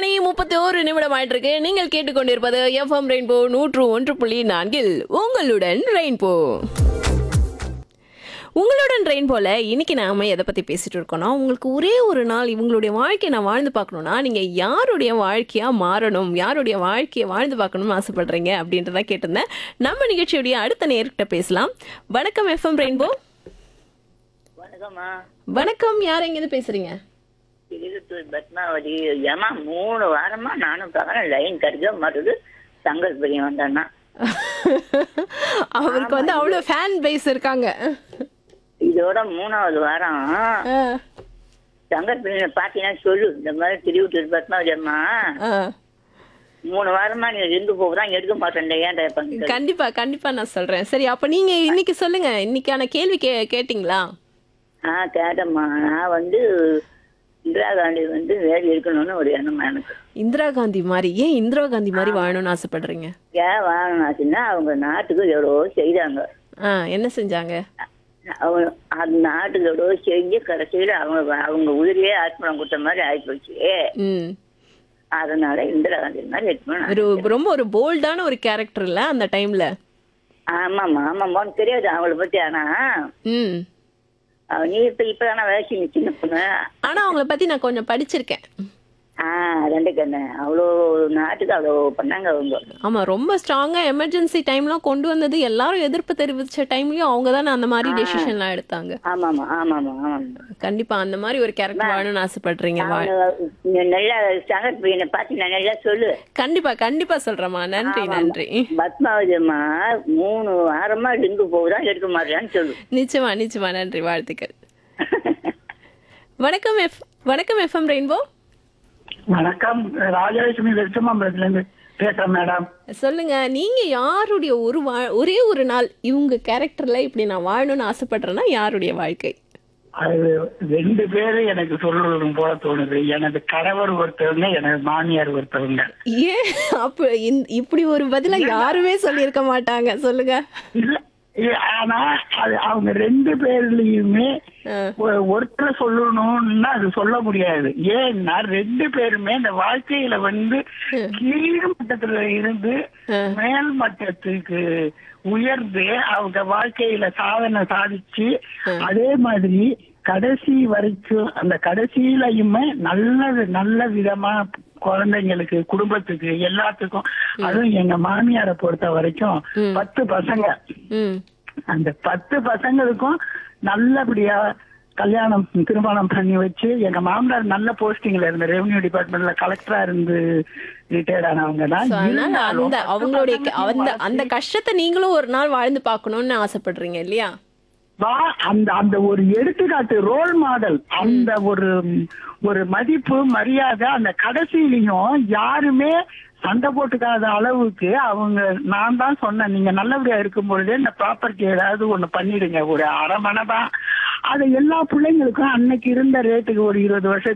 மணி முப்பத்தி ஒரு நிமிடம் ஆயிட்டு இருக்கு நீங்கள் கேட்டுக்கொண்டிருப்பது எஃப்எம் ரெயின்போ நூற்று ஒன்று புள்ளி நான்கில் உங்களுடன் ரெயின்போ உங்களுடன் ரெயின் போல இன்னைக்கு நாம எதை பத்தி பேசிட்டு இருக்கோம்னா உங்களுக்கு ஒரே ஒரு நாள் இவங்களுடைய வாழ்க்கையை நான் வாழ்ந்து பார்க்கணும்னா நீங்க யாருடைய வாழ்க்கையா மாறணும் யாருடைய வாழ்க்கையை வாழ்ந்து பார்க்கணும்னு ஆசைப்படுறீங்க அப்படின்றத கேட்டிருந்தேன் நம்ம நிகழ்ச்சியுடைய அடுத்த நேர்கிட்ட பேசலாம் வணக்கம் எஃப்எம் ரெயின்போ வணக்கம்மா வணக்கம் யார் எங்கேருந்து பேசுறீங்க திருத்தூர் பத்மாவதி ஏமா மூணு வாரமா நானும் பார்க்கறேன் லைன் கிடைக்க மாட்டுது சங்கர் பிரியம் வந்தான்னா அவருக்கு வந்து அவ்வளவு ஃபேன் பேஸ் இருக்காங்க இதோட மூணாவது வாரம் ஆ, சங்கர் பிரியம் பாத்தீங்கன்னா சொல்லு இந்த மாதிரி திருவிட்டூர் பத்மாவதி அம்மா ஆ. மூணு வாரமா நீ ரெண்டு போகுதான் எடுக்க மாட்டேன் ஏன்டா பண்ணி கண்டிப்பா கண்டிப்பா நான் சொல்றேன் சரி அப்ப நீங்க இன்னைக்கு சொல்லுங்க இன்னைக்கான கேள்வி கே கேட்டீங்களா ஆ கேட்டம்மா நான் வந்து இந்திரா காந்தி வந்து வேலை இருக்கணும்னு ஒரு எண்ணம் எனக்கு இந்திரா காந்தி மாதிரி ஏன் இந்திரா காந்தி மாதிரி வாழணும்னு ஆசைப்படுறீங்க ஏன் வாங்கினாச்சுன்னா அவங்க நாட்டுக்கு எவ்வளோ செய்தாங்க ஆ என்ன செஞ்சாங்க அவங்க அந்த நாட்டுக்கு எவ்வளோ செஞ்சு கடைசியில் அவங்க அவங்க உயிரையே ஆத்மனம் கொடுத்த மாதிரி ஆயிப்போச்சு ம் அதனால இந்திரா காந்தி மாதிரி இருக்கணும் ஒரு ரொம்ப ஒரு போல்டான ஒரு கேரக்டர் இல்ல அந்த டைம்ல ஆமாம்மா ஆமாம்மான்னு தெரியாது அவங்கள பத்தி ஆனா ம் அவ- நீ இப்ப இப்பதானே வயசு நீ சின்ன பொண்ணு ஆனா அவங்கள பத்தி நான் கொஞ்சம் படிச்சிருக்கேன் ஆ ரெண்டு கண்ணு அவ்வளோ நாட்டுக்கு அவ்வளோ பண்ணாங்க அவங்க ஆமா ரொம்ப ஸ்ட்ராங்கா எமர்ஜென்சி டைம்லாம் கொண்டு வந்தது எல்லாரும் எதிர்ப்பு தெரிவிச்ச டைம்லயும் அவங்க தானே அந்த மாதிரி டெசிஷன்லாம் எடுத்தாங்க ஆமாம்மா ஆமாம்மா ஆமாம்மா கண்டிப்பா அந்த மாதிரி ஒரு கேரக்டர் வாழணும்னு ஆசைப்படுறீங்க வா- அவங்க நீ நல்லா சங்கர் பிரியனை பார்த்து நான் நல்லா சொல்லு கண்டிப்பா கண்டிப்பா சொல்றேம்மா நன்றி நன்றி பத்மாவதி அம்மா மூணு வாரமா ரிங்கு போகுதான் எடுக்க மாட்டேன்னு சொல்லு நிச்சயமா நிச்சயமா நன்றி வாழ்த்துக்கள் வணக்கம் எஃப் வணக்கம் எஃப்எம் ரெயின்போ வணக்கம் ராஜலட்சுமி வெச்சமாம்பலத்துல இருந்து பேசுறேன் மேடம் சொல்லுங்க நீங்க யாருடைய ஒரு வா ஒரே ஒரு நாள் இவங்க கேரக்டர்ல இப்படி நான் வாழணும்னு ஆசைப்படுறேன்னா யாருடைய வாழ்க்கை அது ரெண்டு பேரு எனக்கு சொல்றது போல தோணுது எனது கணவர் ஒருத்தவங்க எனது மாமியார் ஒருத்தவங்க ஏன் அப்ப இந்த- இப்படி ஒரு பதில யாருமே சொல்லியிருக்க மாட்டாங்க சொல்லுங்க இல்ல இல்ல, ஆனா அது அவங்க ரெண்டு பேர்லயுமே ஆ. ஒ- ஒருத்தரை சொல்லணும்னா அது சொல்ல முடியாது ஏன்னா ரெண்டு பேருமே இந்த வாழ்க்கையில வந்து கீழ் மட்டத்துல இருந்து மேல் மட்டத்துக்கு உயர்ந்து அவங்க வாழ்க்கையில சாதனை சாதிச்சு அதே மாதிரி கடைசி வரைக்கும் அந்த கடைசியிலயுமே நல்லது நல்ல விதமா குழந்தைங்களுக்கு குடும்பத்துக்கு எல்லாத்துக்கும் அதுவும் எங்க மாமியாரை பொறுத்த வரைக்கும் பத்து பசங்க ம் அந்த பத்து பசங்களுக்கும் நல்லபடியா கல்யாணம் திருமணம் பண்ணி வச்சு எங்க மாமனார் நல்ல போஸ்டிங்ல இருந்த ரெவன்யூ டிபார்ட்மெண்ட்ல கலெக்டரா இருந்து ரிட்டையர்ட் ஆனவங்க தான் So, அதனால இருந்தாலும் அந்த பத்து அவங்களுடைய பசங்களுக்கும் அந்த வாழ்க்கை- அந்த கஷ்டத்தை நீங்களும் ஒரு நாள் வாழ்ந்து பார்க்கணும்னு ஆசைப்படுறீங்க இல்லையா வா அந்த அந்த ஒரு எடுத்துக்காட்டு ரோல் மாடல் அந்த ஒரு ஒரு மதிப்பு மரியாதை அந்த கடைசியிலையும் யாருமே சண்டை போட்டுக்காத அளவுக்கு அவங்க நான் தான் சொன்னேன் நீங்க நல்லபடியா இருக்கும் பொழுதே இந்த ப்ராப்பர்ட்டி ஏதாவது ஒண்ணு பண்ணிடுங்க ஒரு அரை மனை தான் அது எல்லா பிள்ளைங்களுக்கும் அன்னைக்கு இருந்த ரேட்டுக்கு ஒரு இருபது வருஷம்